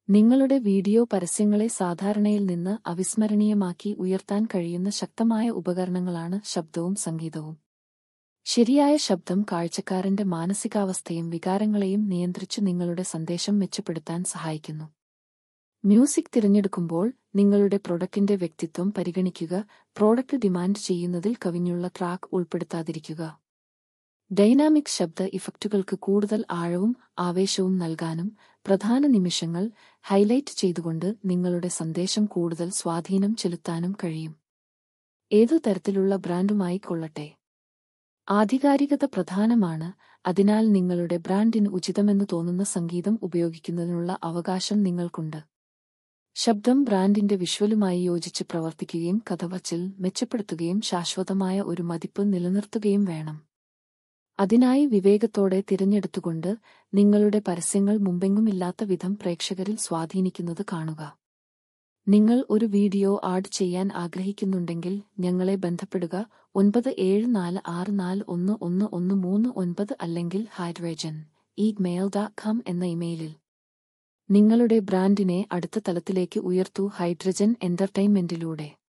നിങ്ങളുടെ വീഡിയോ പരസ്യങ്ങളെ സാധാരണയിൽ നിന്ന് അവിസ്മരണീയമാക്കി ഉയർത്താൻ കഴിയുന്ന ശക്തമായ ഉപകരണങ്ങളാണ് ശബ്ദവും സംഗീതവും ശരിയായ ശബ്ദം കാഴ്ചക്കാരന്റെ മാനസികാവസ്ഥയും വികാരങ്ങളെയും നിയന്ത്രിച്ചു നിങ്ങളുടെ സന്ദേശം മെച്ചപ്പെടുത്താൻ സഹായിക്കുന്നു മ്യൂസിക് തിരഞ്ഞെടുക്കുമ്പോൾ നിങ്ങളുടെ പ്രൊഡക്റ്റിന്റെ വ്യക്തിത്വം പരിഗണിക്കുക പ്രോഡക്റ്റ് ഡിമാൻഡ് ചെയ്യുന്നതിൽ കവിഞ്ഞുള്ള ട്രാക്ക് ഉൾപ്പെടുത്താതിരിക്കുക ഡൈനാമിക് ശബ്ദ ഇഫക്റ്റുകൾക്ക് കൂടുതൽ ആഴവും ആവേശവും നൽകാനും പ്രധാന നിമിഷങ്ങൾ ഹൈലൈറ്റ് ചെയ്തുകൊണ്ട് നിങ്ങളുടെ സന്ദേശം കൂടുതൽ സ്വാധീനം ചെലുത്താനും കഴിയും ഏതു തരത്തിലുള്ള ബ്രാൻഡുമായി കൊള്ളട്ടെ ആധികാരികത പ്രധാനമാണ് അതിനാൽ നിങ്ങളുടെ ബ്രാൻഡിന് ഉചിതമെന്ന് തോന്നുന്ന സംഗീതം ഉപയോഗിക്കുന്നതിനുള്ള അവകാശം നിങ്ങൾക്കുണ്ട് ശബ്ദം ബ്രാൻഡിന്റെ വിഷ്വലുമായി യോജിച്ച് പ്രവർത്തിക്കുകയും കഥവച്ചിൽ മെച്ചപ്പെടുത്തുകയും ശാശ്വതമായ ഒരു മതിപ്പ് നിലനിർത്തുകയും വേണം അതിനായി വിവേകത്തോടെ തിരഞ്ഞെടുത്തുകൊണ്ട് നിങ്ങളുടെ പരസ്യങ്ങൾ മുമ്പെങ്ങുമില്ലാത്ത വിധം പ്രേക്ഷകരിൽ സ്വാധീനിക്കുന്നത് കാണുക നിങ്ങൾ ഒരു വീഡിയോ ആഡ് ചെയ്യാൻ ആഗ്രഹിക്കുന്നുണ്ടെങ്കിൽ ഞങ്ങളെ ബന്ധപ്പെടുക ഒൻപത് ഏഴ് നാല് ആറ് നാല് ഒന്ന് ഒന്ന് ഒന്ന് മൂന്ന് ഒൻപത് അല്ലെങ്കിൽ ഹൈഡ്രേജൻ ഇ മെയിൽ ഡോട്ട് കോം എന്ന ഇമെയിലിൽ നിങ്ങളുടെ ബ്രാൻഡിനെ അടുത്ത തലത്തിലേക്ക് ഉയർത്തൂ ഹൈഡ്രജൻ എന്റർടൈൻമെന്റിലൂടെ